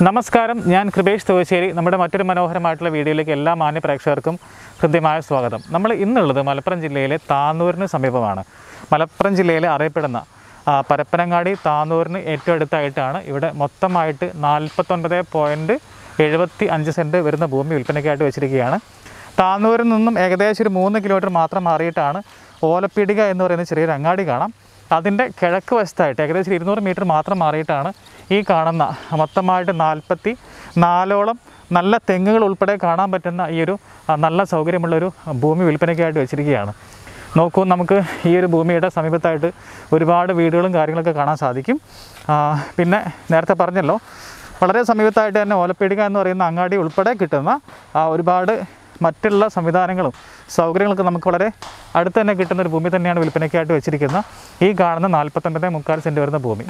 നമസ്കാരം ഞാൻ കൃപേഷ് തോശ്ശേരി നമ്മുടെ മറ്റൊരു മനോഹരമായിട്ടുള്ള വീഡിയോയിലേക്ക് എല്ലാ മാന്യ പ്രേക്ഷകർക്കും ഹൃദ്യമായ സ്വാഗതം നമ്മൾ ഇന്നുള്ളത് മലപ്പുറം ജില്ലയിലെ താന്നൂരിന് സമീപമാണ് മലപ്പുറം ജില്ലയിലെ അറിയപ്പെടുന്ന ആ, പരപ്പനങ്ങാടി താന്നൂരിന് ഏറ്റവും അടുത്തായിട്ടാണ് ഇവിടെ മൊത്തമായിട്ട് നാൽപ്പത്തൊൻപത് പോയിൻറ്റ് എഴുപത്തി അഞ്ച് സെൻറ്റ് വരുന്ന ഭൂമി വിൽപ്പനയ്ക്കായിട്ട് വെച്ചിരിക്കുകയാണ് താന്നൂരിൽ നിന്നും ഏകദേശം ഒരു മൂന്ന് കിലോമീറ്റർ മാത്രം മാറിയിട്ടാണ് ഓലപ്പീടിക എന്ന് പറയുന്ന ചെറിയൊരു അങ്ങാടി കാണാം അതിൻ്റെ കിഴക്ക് വശത്തായിട്ട് ഏകദേശം ഇരുന്നൂറ് മീറ്റർ മാത്രം മാറിയിട്ടാണ് ഈ കാണുന്ന മൊത്തമായിട്ട് നാൽപ്പത്തി നാലോളം നല്ല തെങ്ങുകൾ ഉൾപ്പെടെ കാണാൻ പറ്റുന്ന ഈ ഒരു ആ, നല്ല സൗകര്യമുള്ളൊരു ഭൂമി വിൽപ്പനയ്ക്കായിട്ട് വെച്ചിരിക്കുകയാണ് നോക്കൂ നമുക്ക് ഈ ഒരു ഭൂമിയുടെ സമീപത്തായിട്ട് ഒരുപാട് വീടുകളും കാര്യങ്ങളൊക്കെ കാണാൻ സാധിക്കും ആ, പിന്നെ നേരത്തെ പറഞ്ഞല്ലോ വളരെ സമീപത്തായിട്ട് തന്നെ ഓലപ്പീടിക എന്ന് പറയുന്ന അങ്ങാടി ഉൾപ്പെടെ കിട്ടുന്ന ആ, ഒരുപാട് മറ്റുള്ള സംവിധാനങ്ങളും സൗകര്യങ്ങളൊക്കെ നമുക്ക് വളരെ അടുത്ത് തന്നെ കിട്ടുന്ന ഒരു ഭൂമി തന്നെയാണ് വിൽപ്പനയ്ക്കായിട്ട് വെച്ചിരിക്കുന്ന ഈ കാണുന്ന നാൽപ്പത്തൊൻപത് മുക്കാൽ സെൻറ്റ് വരുന്ന ഭൂമി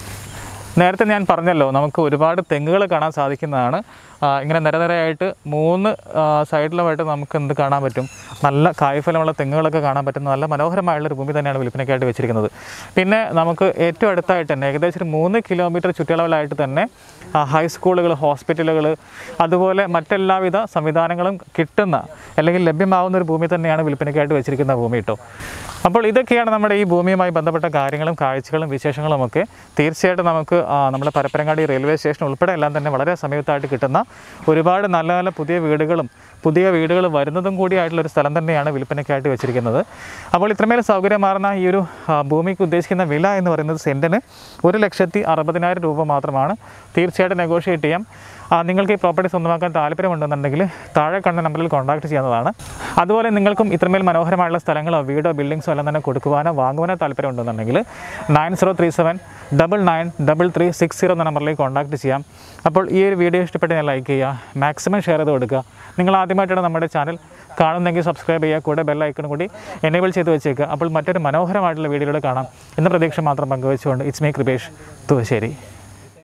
നേരത്തെ ഞാൻ പറഞ്ഞല്ലോ നമുക്ക് ഒരുപാട് തെങ്ങുകൾ കാണാൻ സാധിക്കുന്നതാണ് ആ, ഇങ്ങനെ നിരനിരയായിട്ട് മൂന്ന് ആ, സൈഡിലുമായിട്ട് നമുക്ക് എന്ത് കാണാൻ പറ്റും നല്ല കായ്ഫലമുള്ള തെങ്ങുകളൊക്കെ കാണാൻ പറ്റുന്ന നല്ല മനോഹരമായുള്ള ഒരു ഭൂമി തന്നെയാണ് വിൽപ്പനയ്ക്കായിട്ട് വെച്ചിരിക്കുന്നത് പിന്നെ നമുക്ക് ഏറ്റവും അടുത്തായിട്ട് തന്നെ ഏകദേശം ഒരു മൂന്ന് കിലോമീറ്റർ ചുറ്റളവിലായിട്ട് തന്നെ ആ, ഹൈസ്കൂളുകൾ ഹോസ്പിറ്റലുകൾ അതുപോലെ മറ്റെല്ലാവിധ സംവിധാനങ്ങളും കിട്ടുന്ന അല്ലെങ്കിൽ ലഭ്യമാവുന്ന ഒരു ഭൂമി തന്നെയാണ് വിൽപ്പനയ്ക്കായിട്ട് വെച്ചിരിക്കുന്ന ഭൂമി കേട്ടോ അപ്പോൾ ഇതൊക്കെയാണ് നമ്മുടെ ഈ ഭൂമിയുമായി ബന്ധപ്പെട്ട കാര്യങ്ങളും കാഴ്ചകളും വിശേഷങ്ങളും ഒക്കെ തീർച്ചയായിട്ടും നമുക്ക് ആ, നമ്മുടെ പരപ്പനങ്ങാടി റെയിൽവേ സ്റ്റേഷൻ ഉൾപ്പെടെ എല്ലാം തന്നെ വളരെ സമീപത്തായിട്ട് കിട്ടുന്ന ഒരുപാട് നല്ല നല്ല പുതിയ വീടുകളും പുതിയ വീടുകൾ വരുന്നതും കൂടിയായിട്ടുള്ള ഒരു സ്ഥലം തന്നെയാണ് വിൽപ്പനയ്ക്കായിട്ട് വെച്ചിരിക്കുന്നത് അപ്പോൾ ഇത്രമേൽ സൗകര്യമാർന്ന ഈ ഒരു ആ, ഭൂമിക്ക് ഉദ്ദേശിക്കുന്ന വില എന്ന് പറയുന്നത് സെൻറ്റിന് ഒരു ലക്ഷത്തി അറുപതിനായിരം രൂപ മാത്രമാണ് തീർച്ചയായിട്ടും നെഗോഷിയേറ്റ് ചെയ്യാം ആ, നിങ്ങൾക്ക് ഈ പ്രോപ്പർട്ടി സ്വന്തമാക്കാൻ താല്പര്യമുണ്ടെന്നുണ്ടെങ്കിൽ താഴെ കാണുന്ന നമ്പറിൽ കോൺടാക്ട് ചെയ്യുന്നതാണ് അതുപോലെ നിങ്ങൾക്കും ഇത്രമേൽ മനോഹരമായുള്ള സ്ഥലങ്ങളോ വീടോ ബിൽഡിങ്സോ എല്ലാം തന്നെ കൊടുക്കുവാനോ വാങ്ങുവാനോ താല്പര്യമുണ്ടെന്നുണ്ടെങ്കിൽ nine zero three seven double nine double three six zero എന്ന നമ്പറിലേക്ക് കോൺടാക്ട് ചെയ്യാം അപ്പോൾ ഈ ഒരു വീഡിയോ ഇഷ്ടപ്പെട്ട് ഞാൻ ലൈക്ക് ചെയ്യുക മാക്സിമം ഷെയർ ചെയ്ത് കൊടുക്കുക നിങ്ങൾ ആദ്യമായിട്ടാണ് നമ്മുടെ ചാനൽ കാണുന്നെങ്കിൽ സബ്സ്ക്രൈബ് ചെയ്യുക കൂടെ ബെൽ ഐക്കൺ കൂടി എനേബിൾ ചെയ്ത് വെച്ചേക്കുക അപ്പോൾ മറ്റൊരു മനോഹരമായിട്ടുള്ള വീഡിയോയിലൂടെ കാണാം എന്ന പ്രതീക്ഷ മാത്രം പങ്കുവെച്ചുകൊണ്ട് ഇറ്റ്സ് മീ കൃപേഷ് തുവശ്ശേരി